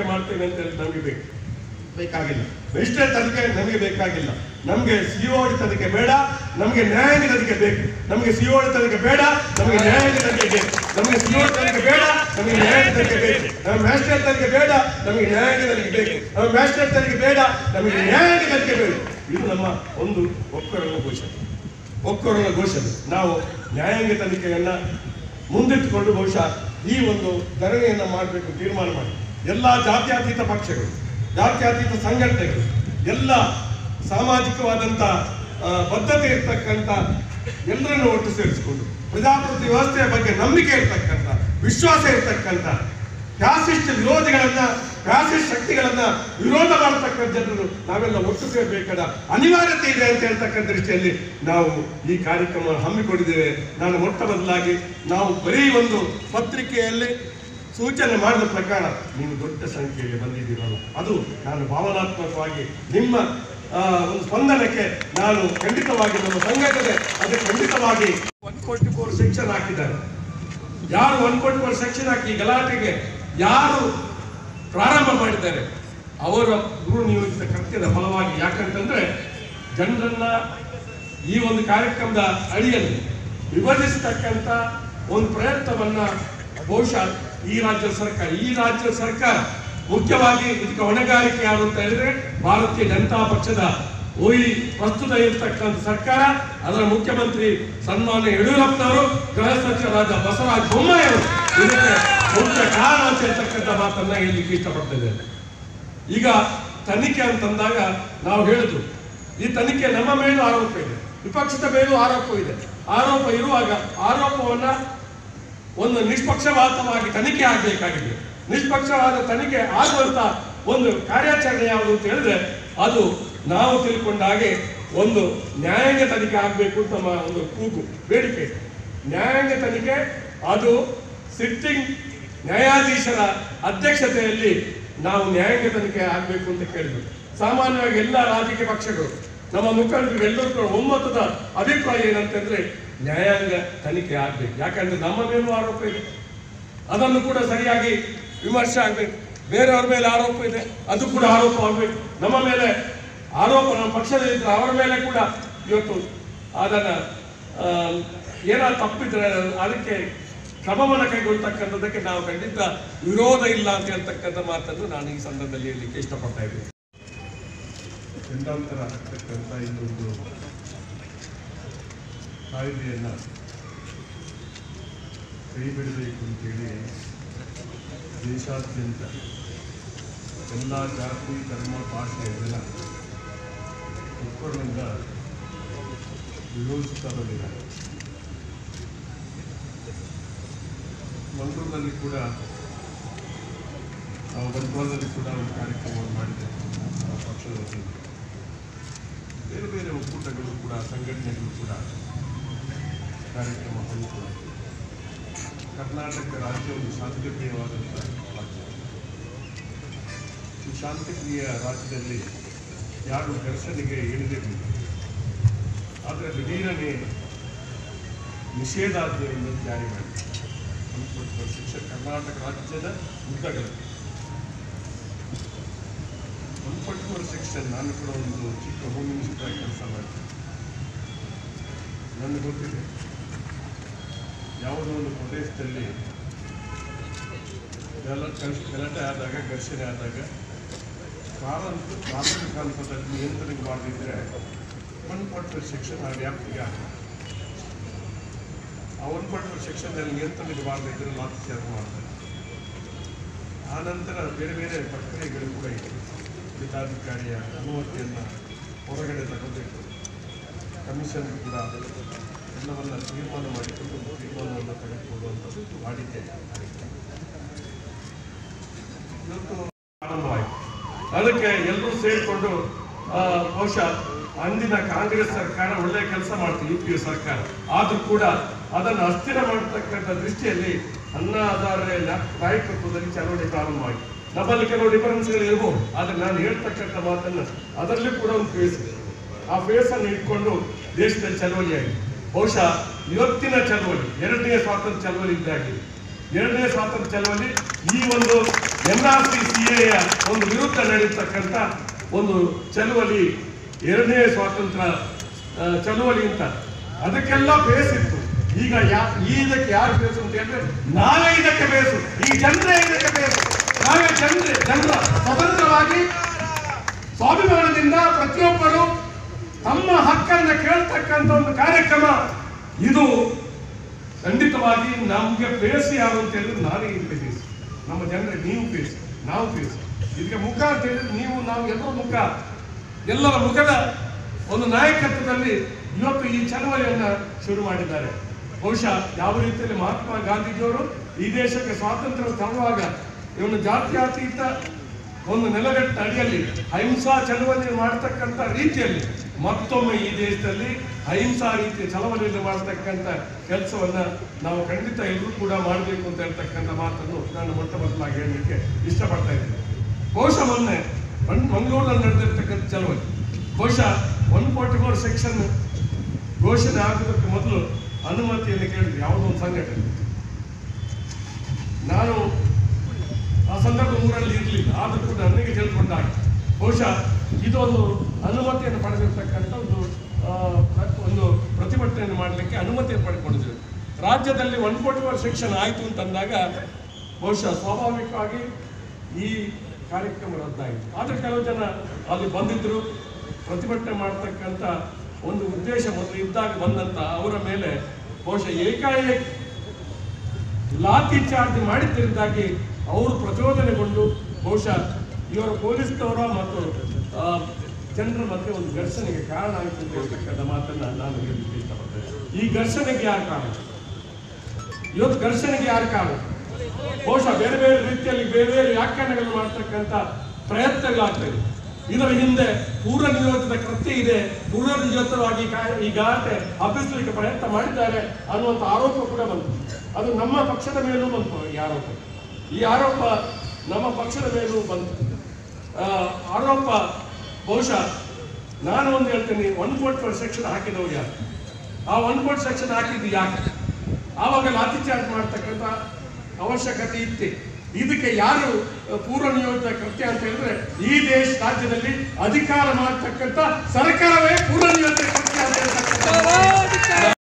ಮಾಡ್ತೇವೆ ಅಂತ ಹೇಳಿ ನಮಗೆ ಬೇಕು ಬೇಕಾಗಿಲ್ಲ ಮೆಜಿಸ್ಟ್ರೇಟ್ ತನಿಖೆ ನಮಗೆ ಬೇಕಾಗಿಲ್ಲ ನಮಗೆ ಸಿಒಡಿ ತನಿಖೆ ಬೇಡ ನಮಗೆ ನ್ಯಾಯಾಂಗ ತನಿಖೆ ಬೇಕು ನಮಗೆ ಸಿಒಡಿ ತನಿಖೆ ಬೇಡ ನಮಗೆ ನ್ಯಾಯಾಂಗ ತನಿಖೆ ಬೇಕು ನಮಗೆ ಸಿಒಡಿ ತನಿಖೆ ಬೇಡ ನಮಗೆ ನ್ಯಾಯಾಂಗ ತನಿಖೆ ಬೇಕು ನಮಗೆ ಮ್ಯಾಜಿಸ್ಟ್ರೇಟ್ ತನಿಖೆ ಬೇಡ ನಮಗೆ ನ್ಯಾಯಾಂಗ ತನಿಖೆ ಬೇಕು ನಮಗೆ ಮ್ಯಾಜಿಸ್ಟ್ರೇಟ್ ತನಿಖೆ ಬೇಡ ನಮಗೆ ನ್ಯಾಯಾಂಗ ತನಿಖೆ ಬೇಕು ಇದು ನಮ್ಮ ಒಂದು ಒಕ್ಕರಣ ಘೋಷಣೆ ಒಕ್ಕರಣ ಘೋಷಣೆ ನಾವು ನ್ಯಾಯಾಂಗ ತನಿಖೆಯನ್ನ ಮುಂದಿಟ್ಟುಕೊಂಡು ಬಹುಶಃ ಈ ಒಂದು ಧರಣಿಯನ್ನ ಮಾಡಬೇಕು ತೀರ್ಮಾನ ಮಾಡಿ ಎಲ್ಲ ಜಾತ್ಯತೀತ ಪಕ್ಷಗಳು ಜಾತ್ಯತೀತ ಸಂಘಟನೆಗಳು ಎಲ್ಲ ಸಾಮಾಜಿಕವಾದಂಥ ಆ, ಬದ್ಧತೆ ಇರ್ತಕ್ಕಂಥ ಎಲ್ಲರನ್ನು ಒಟ್ಟು ಸೇರಿಸಿಕೊಂಡು ಪ್ರಜಾಪ್ರಭುತ್ವ ವ್ಯವಸ್ಥೆಯ ಬಗ್ಗೆ ನಂಬಿಕೆ ಇರ್ತಕ್ಕಂಥ ವಿಶ್ವಾಸ ಇರ್ತಕ್ಕಂಥ ಫ್ಯಾಸಿಸ್ಟ್ ವಿರೋಧಿಗಳನ್ನ ಫ್ಯಾಸಿಸ್ಟ್ ಶಕ್ತಿಗಳನ್ನ ವಿರೋಧ ಮಾಡತಕ್ಕಂಥ ಜನರು ನಾವೆಲ್ಲ ಒಟ್ಟು ಸೇರಬೇಕಾದ ಅನಿವಾರ್ಯತೆ ಇದೆ ಅಂತ ಹೇಳ್ತಕ್ಕಂಥ ದೃಷ್ಟಿಯಲ್ಲಿ ನಾವು ಈ ಕಾರ್ಯಕ್ರಮ ಹಮ್ಮಿಕೊಂಡಿದ್ದೇವೆ ನಾನು ಮೊಟ್ಟ ಮೊದಲಾಗಿ ನಾವು ಬರೀ ಒಂದು ಪತ್ರಿಕೆಯಲ್ಲಿ ಸೂಚನೆ ಮಾಡಿದ ಪ್ರಕಾರ ನೀವು ದೊಡ್ಡ ಸಂಖ್ಯೆಯಲ್ಲಿ ಬಂದಿದ್ದೀರಲ್ಲ ಅದು ನಾನು ಭಾವನಾತ್ಮಕವಾಗಿ ನಿಮ್ಮ ಆ, ಒಂದು ಸ್ಪಂದನಕ್ಕೆ ನಾನು ಖಂಡಿತವಾಗಿ ನಮ್ಮ ಸಂಘಟನೆ ಅದು ಖಂಡಿತವಾಗಿ ಒನ್ ಫೋರ್ಟಿ ಫೋರ್ ಸೆಕ್ಷನ್ ಹಾಕಿದ್ದಾರೆ ಯಾರು ಒನ್ ಫೋರ್ಟಿ ಫೋರ್ ಸೆಕ್ಷನ್ ಹಾಕಿ ಈ ಗಲಾಟೆಗೆ ಯಾರು ಪ್ರಾರಂಭ ಮಾಡಿದ್ದಾರೆ ಅವರ ಗುರು ನಿಯೋಜಿತ ಕೃತ್ಯದ ಫಲವಾಗಿ ಯಾಕಂತಂದ್ರೆ ಜನರನ್ನ ಈ ಒಂದು ಕಾರ್ಯಕ್ರಮದ ಅಡಿಯಲ್ಲಿ ವಿಭಜಿಸತಕ್ಕಂತ ಒಂದು ಪ್ರಯತ್ನವನ್ನ ಬಹುಶಃ ಈ ರಾಜ್ಯ ಸರ್ಕಾರ ಈ ರಾಜ್ಯ ಸರ್ಕಾರ ಮುಖ್ಯವಾಗಿ ಇದಕ್ಕೆ ಹೊಣೆಗಾರಿಕೆ ಯಾರು ಅಂತ ಹೇಳಿದ್ರೆ ಭಾರತೀಯ ಜನತಾ ಪಕ್ಷದ ಈ ಪ್ರಸ್ತುತ ಇರತಕ್ಕಂಥ ಸರ್ಕಾರ ಅದರ ಮುಖ್ಯಮಂತ್ರಿ ಸನ್ಮಾನ್ಯ ಯಡಿಯೂರಪ್ಪನವರು ಗೃಹ ಸಚಿವರಾದ ಬಸವರಾಜ ಬೊಮ್ಮಾಯಿ ಅವರು ಇದಕ್ಕೆ ಮುಖ್ಯ ಕಾರಣ ಅಂತ ಹೇಳ್ತಕ್ಕಂಥ ಮಾತನ್ನ ಹೇಳಲಿಕ್ಕೆ ಇಷ್ಟಪಡ್ತಿದ್ದೇನೆ ಈಗ ತನಿಖೆ ಅಂತಂದಾಗ ನಾವು ಹೇಳಿದ್ರು ಈ ತನಿಖೆ ನಮ್ಮ ಮೇಲೂ ಆರೋಪ ಇದೆ ವಿಪಕ್ಷದ ಮೇಲೂ ಆರೋಪ ಇದೆ ಆರೋಪ ಇರುವಾಗ ಆರೋಪವನ್ನ ಒಂದು ನಿಷ್ಪಕ್ಷಪಾತವಾಗಿ ತನಿಖೆ ಆಗಬೇಕಾಗಿದೆ ನಿಷ್ಪಕ್ಷವಾದ ತನಿಖೆ ಆಗುವಂತ ಒಂದು ಕಾರ್ಯಾಚರಣೆ ಯಾವುದು ಅಂತ ಹೇಳಿದ್ರೆ ಅದು ನಾವು ತಿಳ್ಕೊಂಡ ಹಾಗೆ ಒಂದು ನ್ಯಾಯಾಂಗ ತನಿಖೆ ಆಗಬೇಕು ಅಂತ ನಮ್ಮ ಒಂದು ಕೂಗು ಬೇಡಿಕೆ ನ್ಯಾಯಾಂಗ ತನಿಖೆ ಅದು ಸಿಟ್ಟಿಂಗ್ ನ್ಯಾಯಾಧೀಶರ ಅಧ್ಯಕ್ಷತೆಯಲ್ಲಿ ನಾವು ನ್ಯಾಯಾಂಗ ತನಿಖೆ ಆಗಬೇಕು ಅಂತ ಕೇಳಿದ್ರು ಸಾಮಾನ್ಯವಾಗಿ ಎಲ್ಲ ರಾಜಕೀಯ ಪಕ್ಷಗಳು ನಮ್ಮ ಮುಖಂಡರು ಎಲ್ಲರೂ ಕೂಡ ಒಮ್ಮತದ ಅಭಿಪ್ರಾಯ ಏನಂತಂದ್ರೆ ನ್ಯಾಯಾಂಗ ತನಿಖೆ ಆಗ್ಬೇಕು ಯಾಕಂದ್ರೆ ನಮ್ಮ ಮೇಲೂ ಆರೋಪ ಇದೆ ಅದನ್ನು ಕೂಡ ಸರಿಯಾಗಿ ವಿಮರ್ಶೆ ಆಗ್ಬೇಕು ಬೇರೆಯವ್ರ ಮೇಲೆ ಆರೋಪ ಇದೆ ಅದು ಕೂಡ ಆರೋಪ ಆಗ್ಬೇಕು ನಮ್ಮ ಮೇಲೆ ಆರೋಪ ನಮ್ಮ ಪಕ್ಷದಲ್ಲಿದ್ರೆ ಅವರ ಮೇಲೆ ಕೂಡ ಇವತ್ತು ಅದನ್ನ ಆ, ಏನಾದ್ರು ತಪ್ಪಿದ್ರೆ ಅದಕ್ಕೆ ಕ್ರಮವನ್ನು ಕೈಗೊಳ್ತಕ್ಕಂಥದ್ದಕ್ಕೆ ನಾವು ಖಂಡಿತ ವಿರೋಧ ಇಲ್ಲ ಅಂತ ಹೇಳ್ತಕ್ಕಂಥ ಮಾತನ್ನು ನಾನು ಈ ಸಂದರ್ಭದಲ್ಲಿ ಹೇಳಲಿಕ್ಕೆ ಇಷ್ಟಪಡ್ತಾ ಇದ್ದೀನಿ ಗಂಡಾಂತರ ಆಗ್ತಕ್ಕಂಥ ಇನ್ನೊಂದು ಕಾಯ್ದೆಯನ್ನು ಕೈ ಬಿಡಬೇಕು ಅಂತೇಳಿ ದೇಶಾದ್ಯಂತ ಎಲ್ಲ ಜಾತಿ ಧರ್ಮ ಭಾಷೆಯ ಜನ ಒಕ್ಕೂಟದಿಂದ ವಿರೋಧಿಸ್ತಾ ಬಂದಿದ್ದಾರೆ ಮಂಗಳೂರಿನಲ್ಲಿ ಕೂಡ ನಾವು ಬಂಟ್ವಾಳದಲ್ಲಿ ಕೂಡ ಒಂದು ಕಾರ್ಯಕ್ರಮವನ್ನು ಮಾಡಿದ್ದೇವೆ ನಮ್ಮ ಪಕ್ಷದ ವತಿಯಿಂದ ಬೇರೆ ಬೇರೆ ಒಕ್ಕೂಟಗಳು ಕೂಡ ಸಂಘಟನೆಗಳು ಕೂಡ ಕಾರ್ಯಕ್ರಮ ಹಮ್ಮಿಕೊಂಡಿದೆ ಕರ್ನಾಟಕ ರಾಜ್ಯ ಒಂದು ಶಾಂತಿಪ್ರಿಯವಾದಂಥ ರಾಜ್ಯ ಈ ಶಾಂತಿಪ್ರಿಯ ರಾಜ್ಯದಲ್ಲಿ ಯಾರು ಘರ್ಷಣೆಗೆ ಇಳಿದಿರಲಿಲ್ಲ ಆದರೆ ದಿಢೀರನೆ ನಿಷೇಧಾಜ್ಞೆಯನ್ನು ಜಾರಿ ಮಾಡಿದೆ ಹಮ್ಮಿಕೊಂಡಿರುವ ಶಿಕ್ಷಣ ಕರ್ನಾಟಕ ರಾಜ್ಯದ ಉದ್ದಗಳಲ್ಲಿ ಒನ್ ಫಾರ್ಟಿ ಫೋರ್ ಸೆಕ್ಷನ್ ನಾನು ಕೂಡ ಒಂದು ಚಿಕ್ಕ ಹೋಮ್ ಮಿನಿಸ್ಟರ್ ಆಗಿ ಕೆಲಸ ಮಾಡ್ತೀನಿ ನನಗೆ ಗೊತ್ತಿದೆ ಯಾವುದೋ ಒಂದು ಪ್ರದೇಶದಲ್ಲಿ ಗಲ- ಕಲ್- ಗಲಾಟೆ ಆದಾಗ ಘರ್ಷಣೆ ಆದಾಗ ಪ್ರಾರಂಭ ಪ್ರಾಥಮಿಕ ಹಂತದಲ್ಲಿ ನಿಯಂತ್ರಣ ಮಾಡದಿದ್ದರೆ ಒನ್ ಫಾರ್ಟಿ ಫೋರ್ ಸೆಕ್ಷನ್ ಆ ವ್ಯಾಪ್ತಿಗೆ ಆಗಲ್ಲ ಆ ಒನ್ ಫಾರ್ಟಿ ಫೋರ್ ಸೆಕ್ಷನ್ನಲ್ಲಿ ನಿಯಂತ್ರಣಕ್ಕೆ ಮಾಡದಿದ್ದರೆ ಲಾಠಿ ಚಾರ್ಜ್ ಮಾಡ್ತಾರೆ ಆನಂತರ ಬೇರೆ ಬೇರೆ ಪ್ರಕ್ರಿಯೆಗಳು ಕೂಡ ಇದೆ ಜಿಲ್ಲಾಧಿಕಾರಿಯ ಅನುಮತಿಯನ್ನು ಹೊರಗಡೆ ತಗೋಬೇಕು ಕಮಿಷನ್ ಕೂಡ ಎಲ್ಲವನ್ನ ತೀರ್ಮಾನ ಮಾಡಿಕೊಂಡು ತೀರ್ಮಾನವನ್ನು ತೆಗೆದುಕೊಳ್ಳುವಂಥದ್ದು ವಾಡಿಕೆ ಇವತ್ತು ಆರಂಭವಾಯಿತು ಅದಕ್ಕೆ ಎಲ್ಲರೂ ಸೇರಿಕೊಂಡು ಆ, ಬಹುಶಃ ಅಂದಿನ ಕಾಂಗ್ರೆಸ್ ಸರ್ಕಾರ ಒಳ್ಳೆಯ ಕೆಲಸ ಮಾಡ್ತು ಯು ಪಿ ಎ ಸರ್ಕಾರ ಆದ್ರೂ ಕೂಡ ಅದನ್ನು ಅಸ್ಥಿರ ಮಾಡತಕ್ಕಂಥ ದೃಷ್ಟಿಯಲ್ಲಿ ಅನ್ನ ಹಜಾರೆ ನಾಯಕತ್ವದಲ್ಲಿ ಚಳವಳಿ ಪ್ರಾರಂಭವಾಯಿತು ನಮ್ಮಲ್ಲಿ ಕೆಲವು ಡಿಫರೆನ್ಸ್ಗಳು ಇರಬಹುದು ಆದ್ರೆ ನಾನು ಹೇಳ್ತಕ್ಕಂಥ ಮಾತನ್ನು ಅದರಲ್ಲಿ ಕೂಡ ಒಂದು ಫೇಸ್ ಇದೆ ಆ ಫೇಸ್ ಅನ್ನು ಇಟ್ಕೊಂಡು ದೇಶದಲ್ಲಿ ಚಳವಳಿ ಆಗಿದೆ ಬಹುಶಃ ಇವತ್ತಿನ ಚಳವಳಿ ಎರಡನೇ ಸ್ವಾತಂತ್ರ್ಯ ಚಳವಳಿ ಇದ್ದಾಗಿ ಎರಡನೇ ಸ್ವಾತಂತ್ರ್ಯ ಚಳವಳಿ ಈ ಒಂದು ಎನ್ ಆರ್ ಸಿ ಸಿ ಎಯ ಒಂದು ವಿರುದ್ಧ ನಡೀತಕ್ಕಂಥ ಒಂದು ಚಳವಳಿ ಎರಡನೇ ಸ್ವಾತಂತ್ರ್ಯ ಆ, ಚಳವಳಿ ಅಂತ ಅದಕ್ಕೆಲ್ಲ ಬೇಸಿತ್ತು ಈಗ ಯಾ ಈ ಇದಕ್ಕೆ ಯಾರು ಬೇಸು ಅಂತ ಹೇಳಿದ್ರೆ ನಾವೇ ಇದಕ್ಕೆ ಬೇಸು ಈ ಜನರೇ ಇದಕ್ಕೆ ಬೇಸು ನಾವೇ ಜನರೇ ಜನರ ಸ್ವತಂತ್ರವಾಗಿ ಸ್ವಾಭಿಮಾನದಿಂದ ಪ್ರತಿಯೊಬ್ಬರು ತಮ್ಮ ಹಕ್ಕನ್ನ ಕೇಳ್ತಕ್ಕಂಥ ಒಂದು ಕಾರ್ಯಕ್ರಮ ಇದು ಖಂಡಿತವಾಗಿ ನಮ್ಗೆ ಬೇಸಿ ಯಾರು ಅಂತ ಹೇಳಿದ್ರೆ ನಾವೇ ಇದಕ್ಕೆ ಬೇಸಿ ನಮ್ಮ ಜನರಿಗೆ ನೀವು ಬೇಸಿ ನಾವು ಬೇಸಿ ಇದಕ್ಕೆ ಮುಖ ಅಂತ ಹೇಳಿದ್ರೆ ನೀವು ನಾವು ಎಲ್ಲರ ಮುಖ ಎಲ್ಲರ ಮುಖದ ಒಂದು ನಾಯಕತ್ವದಲ್ಲಿ ಇವತ್ತು ಈ ಚಳವಳಿಯನ್ನ ಶುರು ಮಾಡಿದ್ದಾರೆ ಬಹುಶಃ ಯಾವ ರೀತಿಯಲ್ಲಿ ಮಹಾತ್ಮ ಗಾಂಧೀಜಿಯವರು ಈ ದೇಶಕ್ಕೆ ಸ್ವಾತಂತ್ರ್ಯ ತರುವಾಗ ಇವನು ಜಾತ್ಯತೀತ ಒಂದು ನೆಲಗಟ್ಟ ಅಡಿಯಲ್ಲಿ ಅಹಿಂಸಾ ಚಳವಳಿ ಮಾಡತಕ್ಕಂಥ ರೀತಿಯಲ್ಲಿ ಮತ್ತೊಮ್ಮೆ ಈ ದೇಶದಲ್ಲಿ ಅಹಿಂಸಾ ರೀತಿಯ ಚಳವಳಿಯನ್ನು ಮಾಡತಕ್ಕಂಥ ಕೆಲಸವನ್ನ ನಾವು ಖಂಡಿತ ಎಲ್ಲರೂ ಕೂಡ ಮಾಡಬೇಕು ಅಂತ ಹೇಳ್ತಕ್ಕಂಥ ಮಾತನ್ನು ನಾನು ಮೊಟ್ಟ ಮೊದಲಾಗಿ ಹೇಳಲಿಕ್ಕೆ ಇಷ್ಟಪಡ್ತಾ ಇದ್ದೀನಿ ಬಹುಶಃ ಮೊನ್ನೆ ಮಂ- ಮಂಗಳೂರಿನಲ್ಲಿ ನಡೆದಿರ್ತಕ್ಕಂಥ ಚಳವಳಿ ಬಹುಶಃ ಒನ್ ಫೋರ್ಟಿ ಫೋರ್ ಸೆಕ್ಷನ್ ಘೋಷಣೆ ಆಗುವುದಕ್ಕೆ ಮೊದಲು ಅನುಮತಿಯನ್ನು ಕೇಳಿದ್ವಿ ಯಾವುದೋ ಒಂದು ಸಂಘಟನೆ ನಾನು ಆ ಸಂದರ್ಭ ಊರಲ್ಲಿ ಇರಲಿಲ್ಲ ಆದರೂ ಕೂಡ ನನಗೆ ತಿಳ್ಕೊಂಡಾಗ ಬಹುಶಃ ಇದೊಂದು ಅನುಮತಿಯನ್ನು ಪಡೆದಿರ್ತಕ್ಕಂಥ ಒಂದು ಆ, ಪ್ರ- ಒಂದು ಪ್ರತಿಭಟನೆಯನ್ನು ಮಾಡಲಿಕ್ಕೆ ಅನುಮತಿಯನ್ನು ಪಡೆದುಕೊಂಡಿದ್ದೇವೆ ರಾಜ್ಯದಲ್ಲಿ ಒನ್ ಫೋರ್ಟಿ ಫೋರ್ ಸೆಕ್ಷನ್ ಆಯಿತು ಅಂತಂದಾಗ ಬಹುಶಃ ಸ್ವಾಭಾವಿಕವಾಗಿ ಈ ಕಾರ್ಯಕ್ರಮ ರದ್ದಾಯಿತು ಆದರೆ ಕೆಲವು ಜನ ಅಲ್ಲಿ ಬಂದಿದ್ದರು ಪ್ರತಿಭಟನೆ ಮಾಡ್ತಕ್ಕಂಥ ಒಂದು ಉದ್ದೇಶ ಮೊದಲು ಇದ್ದಾಗ ಬಂದಂತ ಅವರ ಮೇಲೆ ಬಹುಶಃ ಏಕಾಏಕಿ ಲಾಠಿ ಚಾರ್ಜ್ ಮಾಡಿದ್ದರಿಂದಾಗಿ ಅವರು ಪ್ರಚೋದನೆಗೊಂಡು ಬಹುಶಃ ಇವರು ಪೊಲೀಸ್ನವರ ಮತ್ತು ಆ, ಜನರ ಮಧ್ಯೆ ಒಂದು ಘರ್ಷಣೆಗೆ ಕಾರಣ ಆಯಿತು ಅಂತ ಹೇಳ್ತಕ್ಕಂಥ ಮಾತನ್ನ ನಾನು ಹೇಳಲಿಕ್ಕೆ ಇಷ್ಟಪಡ್ತೇನೆ ಈ ಘರ್ಷಣೆಗೆ ಯಾರು ಕಾರಣ ಇವತ್ತು ಘರ್ಷಣೆಗೆ ಯಾರು ಕಾರಣ ಬಹುಶಃ ಬೇರೆ ಬೇರೆ ರೀತಿಯಲ್ಲಿ ಬೇರೆ ಬೇರೆ ವ್ಯಾಖ್ಯಾನಗಳು ಮಾಡ್ತಕ್ಕಂಥ ಪ್ರಯತ್ನಗಳಾಗ್ತದೆ ಇದರ ಹಿಂದೆ ಪೂರ್ವ ನಿಯೋಜಿತ ಕೃತ್ಯ ಇದೆ ಪೂರ್ವ ನಿಯೋಜಿತವಾಗಿ ಕಾ- ಈ ಗಲಾಟೆ ಹಬ್ಬಿಸಲಿಕ್ಕೆ ಪ್ರಯತ್ನ ಮಾಡಿದ್ದಾರೆ ಅನ್ನುವಂಥ ಆರೋಪ ಕೂಡ ಬಂತು ಅದು ನಮ್ಮ ಪಕ್ಷದ ಮೇಲೂ ಬಂತು ಈ ಆರೋಪ ಈ ಆರೋಪ ನಮ್ಮ ಪಕ್ಷದ ಮೇಲೂ ಬಂತು ಆ, ಆರೋಪ ಬಹುಶಃ ನಾನು ಒಂದು ಹೇಳ್ತೇನೆ ಒನ್ ಫೋರ್ಟ್ ಫೋರ್ ಸೆಕ್ಷನ್ ಹಾಕಿದವರು ಯಾರು ಆ ಒನ್ ಫೋರ್ಟ್ ಸೆಕ್ಷನ್ ಹಾಕಿದ್ದು ಯಾಕೆ ಆವಾಗ ಲಾಠಿ ಚಾರ್ಜ್ ಮಾಡ್ತಕ್ಕಂಥ ಅವಶ್ಯಕತೆ ಇತ್ತೆ ಇದಕ್ಕೆ ಯಾರು ಪೂರ್ವ ನಿಯೋಜಿತ ಕೃತ್ಯ ಅಂತ ಹೇಳಿದ್ರೆ ಈ ದೇಶ ರಾಜ್ಯದಲ್ಲಿ ಅಧಿಕಾರ ಮಾಡತಕ್ಕಂಥ ಸರ್ಕಾರವೇ ಪೂರ್ವ ನಿಯೋಜಿತ ಕೃತ್ಯ ಅಂತ ಹೇಳ್ತಕ್ಕಂಥ